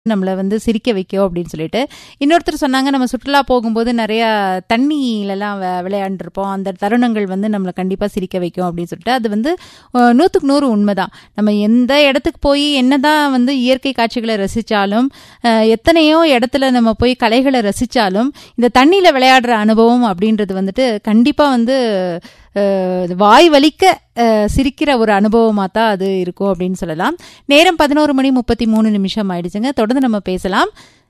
நம்மளை வந்து சிரிக்க வைக்கும் அப்படின்னு சொல்லிட்டு இன்னொருத்தர் சொன்னாங்க நம்ம சுற்றுலா போகும்போது நிறைய தண்ணியிலலாம் வ- விளையாண்டுருப்போம் அந்த தருணங்கள் வந்து நம்மளை கண்டிப்பாக சிரிக்க வைக்கும் அப்படின்னு சொல்லிட்டு அது வந்து அஹ், நூற்றுக்கு நூறு உண்மைதான் நம்ம எந்த இடத்துக்கு போய் என்னதான் வந்து இயற்கை காட்சிகளை ரசித்தாலும் எத்தனையோ இடத்துல நம்ம போய் கலைகளை ரசித்தாலும் இந்த தண்ணியில் விளையாடுற அனுபவம் அப்படின்றது வந்துட்டு கண்டிப்பாக வந்து அஹ், வாய் வலிக்க அஹ், சிரிக்கிற ஒரு அனுபவமாக தான் அது இருக்கும் அப்படின்னு சொல்லலாம் நேரம் பதினோரு மணி முப்பத்தி மூணு நிமிஷம் ஆயிடுச்சுங்க தொடர்ந்து நம்ம பேசலாம்